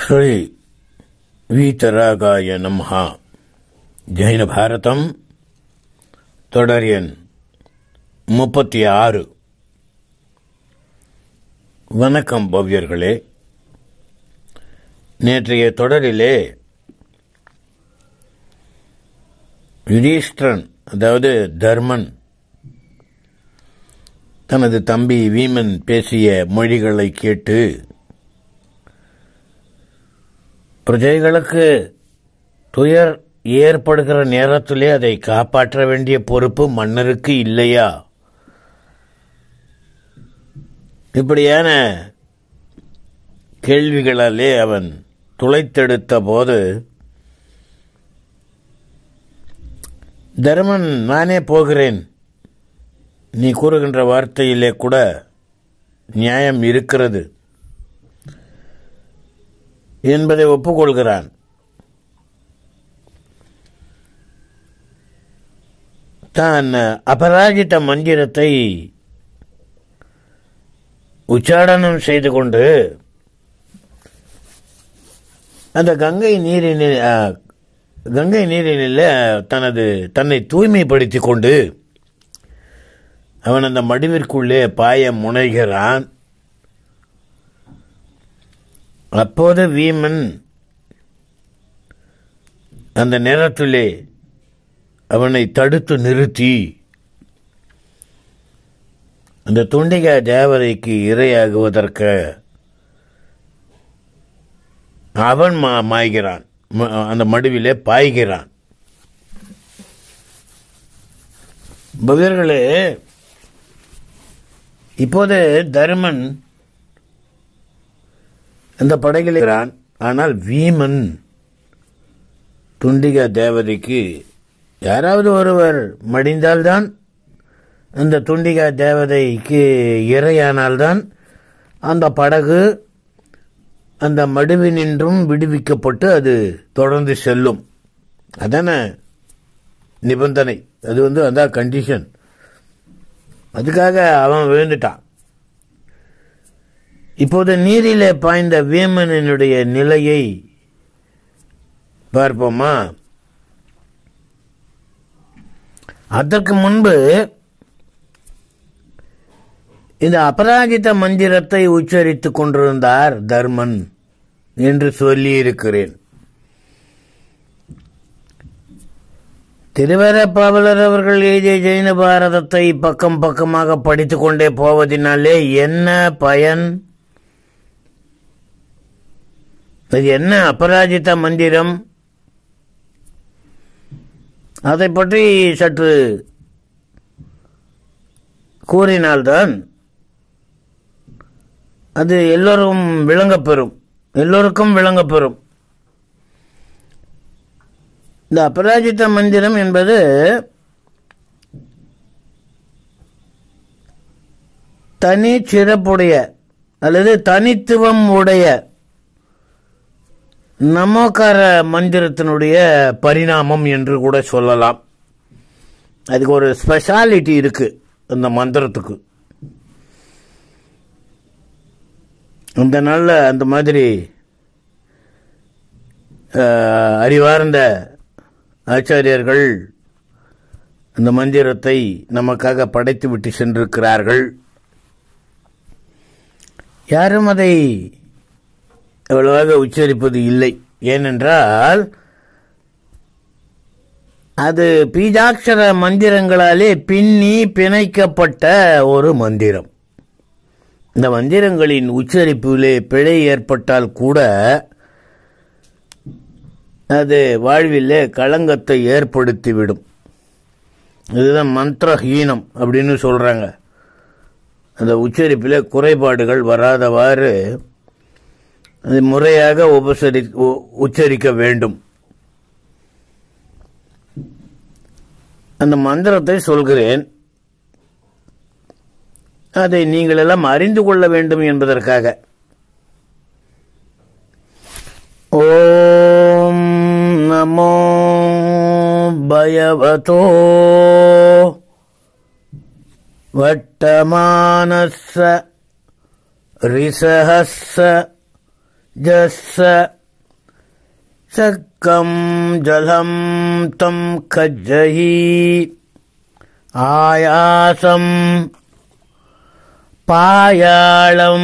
ಶ್ರೀ வீதராகாய நமஹா ஜெயின பாரதம் தொடர் எண் முப்பத்தி ஆறு வணக்கம் பவ்யர்களே நேற்றைய தொடரிலே யுதீஷ்டிரன் அதாவது தர்மன் தனது தம்பி வீமன் பேசிய மொழிகளை கேட்டு பிரஜைகளுக்கு துயர் ஏற்படுகிற நேரத்திலே அதை காப்பாற்ற வேண்டிய பொறுப்பு மன்னருக்கு இல்லையா இப்படியான கேள்விகளாலே அவன் துளைத்தெடுத்த போது தர்மன் நானே போகிறேன் நீ கூறுகின்ற வார்த்தையிலே கூட நியாயம் இருக்கிறது என்பதை ஒப்புக்கொள்கிறான் தான் அபராஜித மந்திரத்தை உச்சாடனம் செய்து கொண்டு அந்த கங்கை நீரினில் ஆ, கங்கை நீரினில் தனது தன்னை தூய்மைப்படுத்திக் கொண்டு அவன் அந்த மடுவிற்குள்ளே பாய முனைகிறான் அப்போது வீமன் அந்த நேரத்திலே அவனை தடுத்து நிறுத்தி அந்த துண்டிகா தேவதைக்கு இரையாகுவதற்கு அவன் மா- மாய்கிறான் ம- அந்த மடுவிலே பாய்கிறான் பகர்களே இப்போது தருமன் அந்த படகில் இருக்கிறான் ஆனால் வீமன் துண்டிகா தேவதைக்கு யாராவது ஒருவர் மடிந்தால்தான் அந்த துண்டிகா தேவதைக்கு இரையானால்தான் அந்த படகு அந்த மடுவினின்றும் விடுவிக்கப்பட்டு அது தொடர்ந்து செல்லும் அதான நிபந்தனை அது வந்து அதான் கண்டிஷன் அதுக்காக அவன் விழுந்துட்டான் இப்போது நீரிலே பாய்ந்த வீமனினுடைய நிலையை பார்ப்போமா அதற்கு முன்பு இந்த அபராஜித மந்திரத்தை உச்சரித்துக் கொண்டிருந்தார் தர்மன் என்று சொல்லியிருக்கிறேன் திருவரப்பாவலர் அவர்கள் எழுதிய ஜெயின பாரதத்தை பக்கம் பக்கமாக படித்துக் கொண்டே போவதினாலே என்ன பயன் இது என்ன அபராஜித மந்திரம் அதை பற்றி சற்று கூறினால்தான் அது எல்லோரும் விளங்கப்பெறும் எல்லோருக்கும் விளங்கப்பெறும் இந்த அபராஜித மந்திரம் என்பது தனி சிறப்புடைய அல்லது தனித்துவம் உடைய நமோகார மந்திரத்தினுடைய பரிணாமம் என்று கூட சொல்லலாம் அதுக்கு ஒரு ஸ்பெஷாலிட்டி இருக்கு அந்த மந்திரத்துக்கு அந்த நாளில் அந்த மாதிரி அஹ், அறிவார்ந்த ஆச்சாரியர்கள் அந்த மந்திரத்தை நமக்காக படைத்து விட்டு சென்றிருக்கிறார்கள் யாரும் அதை அவ்வளவாக உச்சரிப்பது இல்லை ஏனென்றால் அது பீஜாட்சர மந்திரங்களாலே பின்னி பிணைக்கப்பட்ட ஒரு மந்திரம் இந்த மந்திரங்களின் உச்சரிப்பிலே பிழை ஏற்பட்டால் கூட அது வாழ்விலே களங்கத்தை ஏற்படுத்திவிடும் இதுதான் மந்திரஹீனம் அப்படின்னு சொல்றாங்க அந்த உச்சரிப்பிலே குறைபாடுகள் வராதவாறு அது முறையாக உபசரி உ- உச்சரிக்க வேண்டும் அந்த மந்திரத்தை சொல்கிறேன் அதை நீங்கள் எல்லாம் அறிந்து கொள்ள வேண்டும் என்பதற்காக ஓம் நமோ பயவதோ வட்டமானஸ்ஸ ரிசஹஸ்ஸ जस्स सक्कं जलं तं खज्जहि आयासं पायाळं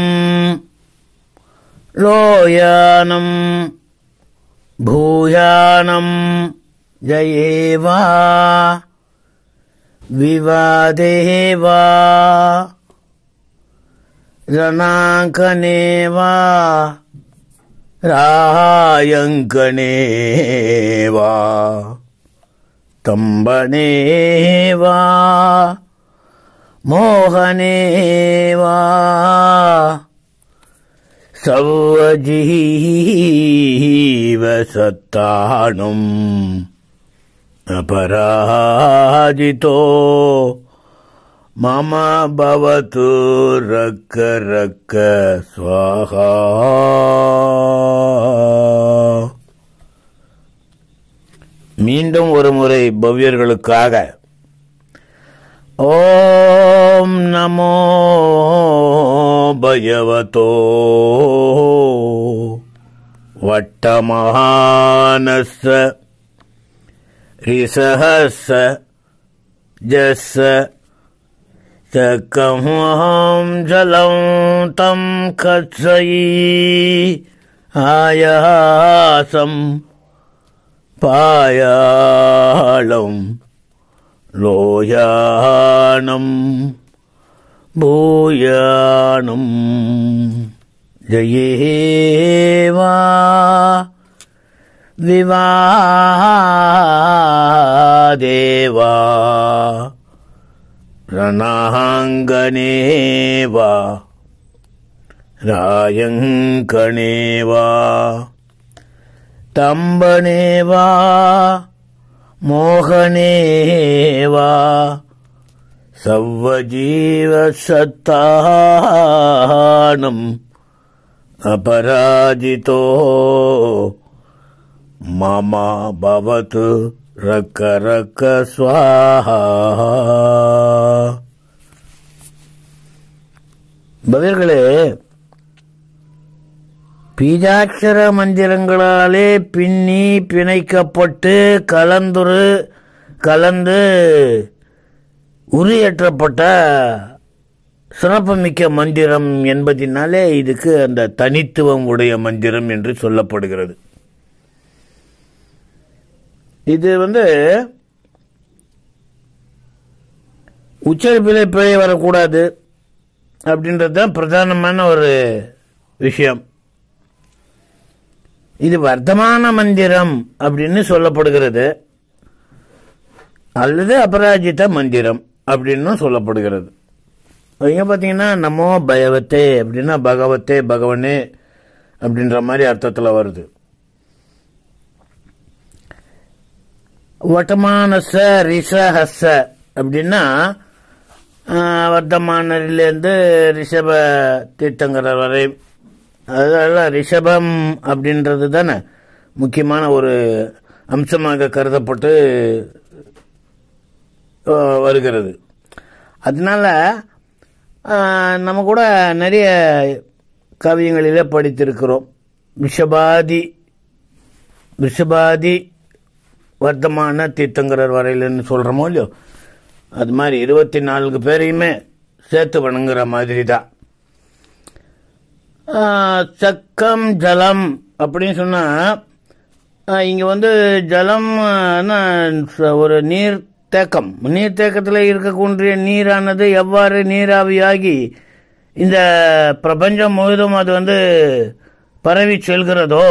लोयानं भूयानं जयेवा विवादेवा रणाङ्कनेवा रायङ्कनेवा तम्बनेवा मोहनेवा सौवजीवसत्ताणुम् अपराजितो मम भवतु रक्क रक्क स्वाहा மீண்டும் ஒரு முறை பவ்யர்களுக்காக ஓம் நமோ பயவதோ வட்டமஹானஸ்ஸ ரிசஹஸ்ஸ ஜஸ்ஸ चकमहं जलं तं कत्सयी आयासं पायालं लोयानं भूयानं जयेवा विवादेवा ரணாங்கனேவா ராயங்கனேவா தம்பனேவா மோகனேவா சவ்வஜீவசத்தானம் அபராஜிதோ மம பவத்து ரக்க ரக்க ஸ்வாஹா பவிர்களே பீஜாட்சர மந்திரங்களாலே பின்னி பிணைக்கப்பட்டு கலந்துரு கலந்து உரியேற்றப்பட்ட சிறப்புமிக்க மந்திரம் என்பதினாலே இதுக்கு அந்த தனித்துவம் உடைய மந்திரம் என்று சொல்லப்படுகிறது இது வந்து உச்சரிப்பிலே பிழை வரக்கூடாது அப்படின்றது தான் பிரதானமான ஒரு விஷயம் இது வர்த்தமான மந்திரம் அப்படின்னு சொல்லப்படுகிறது அல்லது அபராஜித மந்திரம் அப்படின்னு சொல்லப்படுகிறது இங்க பார்த்தீங்கன்னா நமோ பயவத்தே அப்படின்னா பகவத்தே பகவனே அப்படின்ற மாதிரி அர்த்தத்தில் வருது வட்டமானச ரிசஹச அப்படின்னா வர்த்தமானரிலேருந்து ரிஷப தீர்த்தங்கரர் வரை அதெல்லாம் ரிஷபம் அப்படின்றது தானே முக்கியமான ஒரு அம்சமாக கருதப்பட்டு வருகிறது அதனால நம்ம கூட நிறைய காவியங்களிலே படித்திருக்கிறோம் ரிஷபாதி ரிஷபாதி வர்த்தமான தீர்த்தங்கரர் வரையிலன்னு சொல்கிறோமோ இல்லையோ அது மாதிரி இருபத்தி நான்கு பேரையுமே சேர்த்து வணங்குற மாதிரி தான் சக்கம் ஜலம் அப்படின்னு சொன்னால் இங்கே வந்து ஜலம் ஒரு நீர் தேக்கம் நீர் தேக்கத்தில் இருக்கக்கூடிய நீரானது எவ்வாறு நீராவியாகி இந்த பிரபஞ்சம் முழுதும் அது வந்து பரவி செல்கிறதோ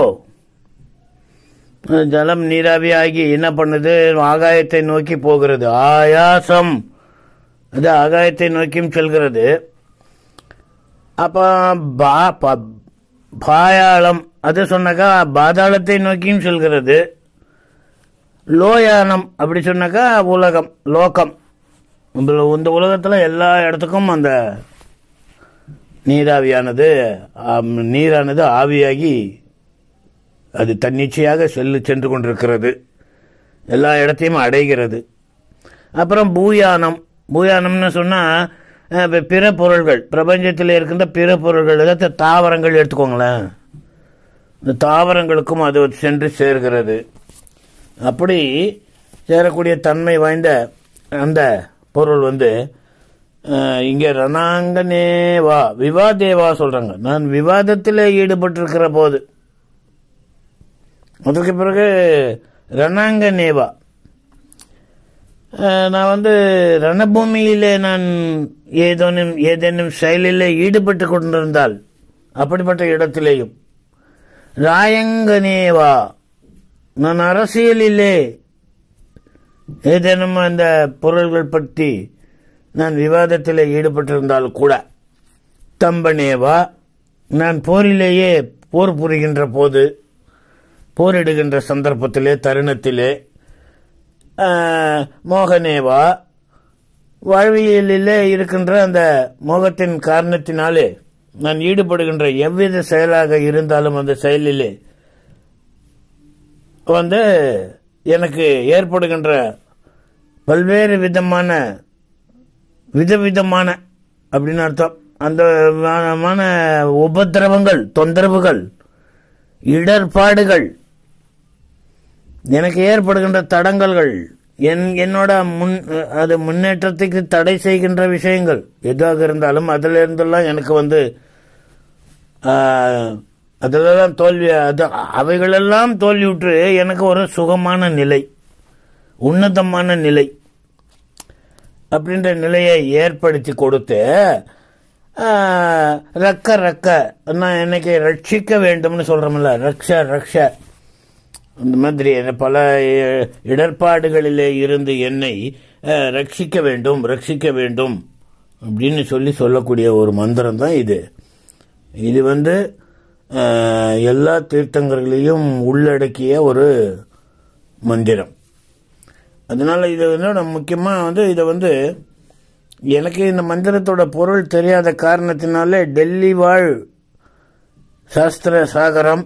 ஜலம் நீராவி ஆகி என்ன பண்ணுது ஆகாயத்தை நோக்கி போகிறது ஆயாசம் அது ஆகாயத்தை நோக்கியும் செல்கிறது அப்போ பா பாயாளம் அது சொன்னாக்கா பாதாளத்தை நோக்கியும் செல்கிறது லோயானம் அப்படி சொன்னாக்கா உலகம் லோகம் இந்த உலகத்தில் எல்லா இடத்துக்கும் அந்த நீராவியானது நீரானது ஆவியாகி அது தன்னிச்சையாக செல்லு சென்று கொண்டிருக்கிறது எல்லா இடத்தையும் அடைகிறது அப்புறம் பூயானம் பூயானம்னு சொன்னால் பிற பொருள்கள் பிரபஞ்சத்தில் இருக்கின்ற பிற பொருள்கள் ஏதாச்சும் தாவரங்கள் எடுத்துக்கோங்களேன் இந்த தாவரங்களுக்கும் அது சென்று சேர்கிறது அப்படி சேரக்கூடிய தன்மை வாய்ந்த அந்த பொருள் வந்து அஹ், இங்கே ரணாங்கனேவா விவாதேவா சொல்றாங்க நான் விவாதத்தில் ஈடுபட்டிருக்கிற போது அதுக்கு பிறகு ரணாங்கனேவா அஹ், நான் வந்து ரணபூமியிலே நான் ஏதேனும் ஏதேனும் செயலிலே ஈடுபட்டு கொண்டிருந்தால் அப்படிப்பட்ட இடத்திலேயும் ராயங்கனேவா நான் அரசியலிலே ஏதேனும் அந்த பொருள்கள் பற்றி நான் விவாதத்தில் ஈடுபட்டிருந்தால் கூட தம்பனேவா நான் போரிலேயே போர் புரிகின்ற போது போரிடுகின்ற சந்தர்ப்பத்திலே தருணத்திலே ஆஹ், மோகனேவா வாழ்வியலிலே இருக்கின்ற அந்த மோகத்தின் காரணத்தினாலே நான் ஈடுபடுகின்ற எவ்வித செயலாக இருந்தாலும் அந்த செயலிலே வந்து எனக்கு ஏற்படுகின்ற பல்வேறு விதமான விதவிதமான அப்படின்னு அர்த்தம் அந்த விதமான உபத்திரவங்கள் தொந்தரவுகள் இடர்பாடுகள் எனக்கு ஏற்படுகின்ற தடங்கல்கள் என் என்னோட முன் அது முன்னேற்றத்துக்கு தடை செய்கின்ற விஷயங்கள் எதாக இருந்தாலும் அதுல இருந்தெல்லாம் எனக்கு வந்து ஆஹ், அதிலெல்லாம் தோல்வி அது அவைகளெல்லாம் தோல்வியுற்று எனக்கு ஒரு சுகமான நிலை உன்னதமான நிலை அப்படின்ற நிலையை ஏற்படுத்தி கொடுத்து ஆஹ், ரக்க ரக்க நான் என்னைக்கு ரட்சிக்க வேண்டும்னு சொல்றோம்ல ரக்ஷ ரக்ஷ இந்த மாதிரி பல அஹ், இடர்பாடுகளிலே இருந்து என்னை அஹ், ரட்சிக்க வேண்டும் ரட்சிக்க வேண்டும் அப்படின்னு சொல்லி சொல்லக்கூடிய ஒரு மந்திரம் தான் இது இது வந்து அஹ், எல்லா தீர்த்தங்கர்களையும் உள்ளடக்கிய ஒரு மந்திரம் அதனால இது வந்து நான் முக்கியமாக வந்து இதை வந்து எனக்கு இந்த மந்திரத்தோட பொருள் தெரியாத காரணத்தினாலே டெல்லி வாழ் சாஸ்திர சாகரம்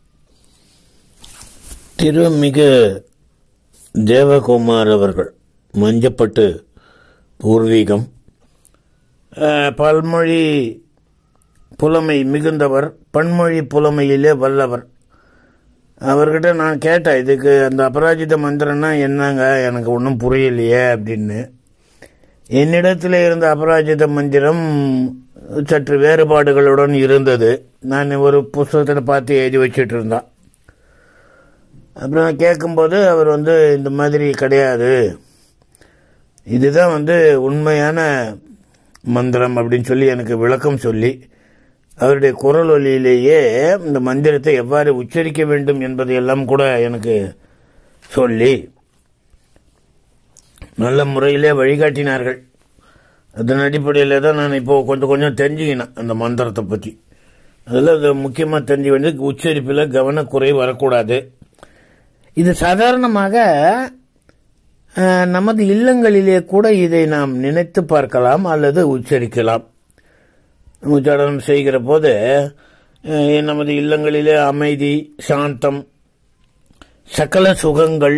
திருமிகு தேவகுமார் அவர்கள் மஞ்சப்பட்டு பூர்வீகம் அஹ், பல்மொழி புலமை மிகுந்தவர் பன்மொழி புலமையிலே வல்லவர் அவர்கிட்ட நான் கேட்டேன் இதுக்கு அந்த அபராஜித மந்திரம்னா என்னங்க எனக்கு ஒன்றும் புரியலையே அப்படின்னு என்னிடத்தில் இருந்த அபராஜித மந்திரம் சற்று வேறுபாடுகளுடன் இருந்தது நான் ஒரு புஸ்தகத்தில் பார்த்து எழுதி வச்சிட்டு இருந்தேன் அப்புறம் நான் கேட்கும்போது அவர் வந்து இந்த மாதிரி கிடையாது இதுதான் வந்து உண்மையான மந்திரம் அப்படின்னு சொல்லி எனக்கு விளக்கம் சொல்லி அவருடைய குரல் ஒலியிலேயே இந்த மந்திரத்தை எவ்வாறு உச்சரிக்க வேண்டும் என்பதையெல்லாம் கூட எனக்கு சொல்லி நல்ல முறையிலே வழிகாட்டினார்கள் அதன் அடிப்படையில் தான் நான் இப்போ கொஞ்சம் கொஞ்சம் தெரிஞ்சுக்கினேன் அந்த மந்திரத்தை பற்றி அதில் அது முக்கியமாக தெரிஞ்சு வேண்டியது உச்சரிப்பில் கவனக்குறை வரக்கூடாது இது சாதாரணமாக அஹ், நமது இல்லங்களிலே கூட இதை நாம் நினைத்து பார்க்கலாம் அல்லது உச்சரிக்கலாம் உச்சாரணம் செய்கிற போது அஹ், நமது இல்லங்களிலே அமைதி சாந்தம் சகல சுகங்கள்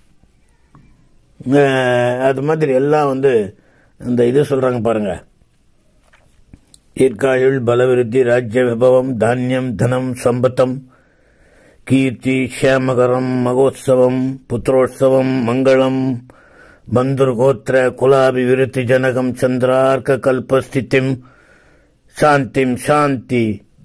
அஹ், அது மாதிரி எல்லாம் வந்து அந்த இது சொல்றாங்க பாருங்க ஈர்க்காயுள் பலவிருத்தி ராஜ்ய விபவம் தானியம் தனம் சம்பத்தம் கீர்த்தி க்ஷேமகரம் மகோத்சவம் புத்திரோத்சவம் மங்களம் பந்துர்கோத்திர குலாபிவிருத்தி ஜனகம் சந்திரார்க்க கல்பஸ்திதிம் சாந்திம் சாந்தி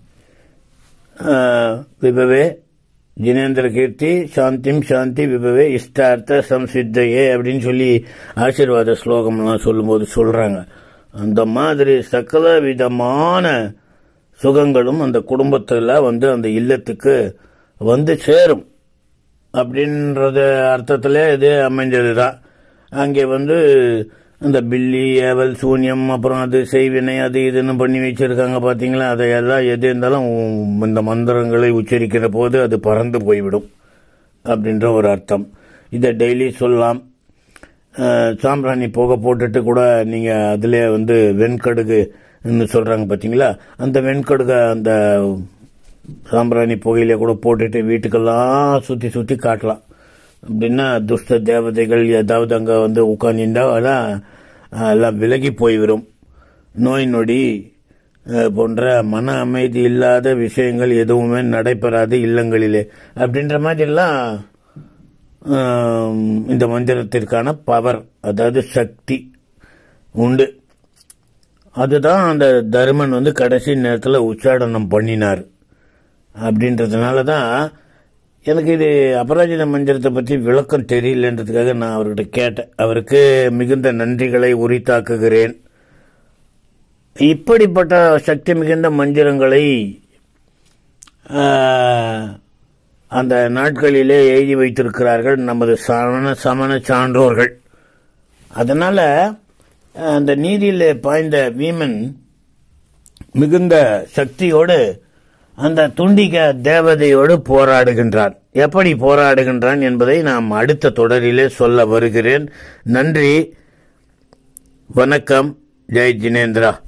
ஆஹ், விபவே ஜினேந்திர கீர்த்தி சாந்திம் சாந்தி விபவே இஷ்டார்த்த சம்சித்தையே அப்படின்னு சொல்லி ஆசீர்வாத ஸ்லோகம்லாம் சொல்லும்போது சொல்றாங்க அந்த மாதிரி சகல விதமான சுகங்களும் அந்த குடும்பத்தில் வந்து அந்த இல்லத்துக்கு வந்து சேரும் அப்படின்றது அர்த்தத்தில் இது அமைஞ்சது தான் அங்கே வந்து அந்த பில்லி ஏவல் சூன்யம் அப்புறம் அது செய்வினை அது இதுன்னு பண்ணி வச்சிருக்காங்க பார்த்தீங்களா அதையெல்லாம் எது இருந்தாலும் உம், இந்த மந்திரங்களை உச்சரிக்கிற போது அது பறந்து போய்விடும் அப்படின்ற ஒரு அர்த்தம் இதை டெய்லி சொல்லலாம் அஹ், சாம்பிராணி புகை போட்டுட்டு கூட நீங்கள் அதிலே வந்து வெண்கடுகு சொல்கிறாங்க பார்த்தீங்களா அந்த வெண்கடுகை அந்த சாம்பிராணி புகையில கூட போட்டுட்டு வீட்டுக்கெல்லாம் சுற்றி சுற்றி காட்டலாம் அப்படின்னா துஷ்ட தேவதைகள் ஏதாவது அங்கே வந்து உட்காந்துருந்தா எல்லாம் எல்லாம் விலகி போய்விடும் நோய் நொடி அஹ், போன்ற மன அமைதி இல்லாத விஷயங்கள் எதுவுமே நடைபெறாது இல்லங்களிலே அப்படின்ற மாதிரிலாம் ஆம், இந்த மந்திரத்திற்கான பவர் அதாவது சக்தி உண்டு அதுதான் அந்த தருமன் வந்து கடைசி நேரத்தில் உச்சாடனம் பண்ணினார் அப்படின்றதுனால தான் எனக்கு இது அபராஜித மந்திரத்தை பற்றி விளக்கம் தெரியலன்றதுக்காக நான் அவர்கிட்ட கேட்டேன் அவருக்கு மிகுந்த நன்றிகளை உரித்தாக்குகிறேன் இப்படிப்பட்ட சக்தி மிகுந்த மந்திரங்களை ஆஹ், அந்த நாட்களிலே எழுதி வைத்திருக்கிறார்கள் நமது சமண சமண சான்றோர்கள் அதனால அந்த நீரிலே பாய்ந்த வீமன் மிகுந்த சக்தியோடு அந்த துண்டிக தேவதையோடு போராடுகின்றான் எப்படி போராடுகின்றான் என்பதை நாம் அடுத்த தொடரிலே சொல்ல வருகிறேன் நன்றி வணக்கம் ஜெய் ஜினேந்திரா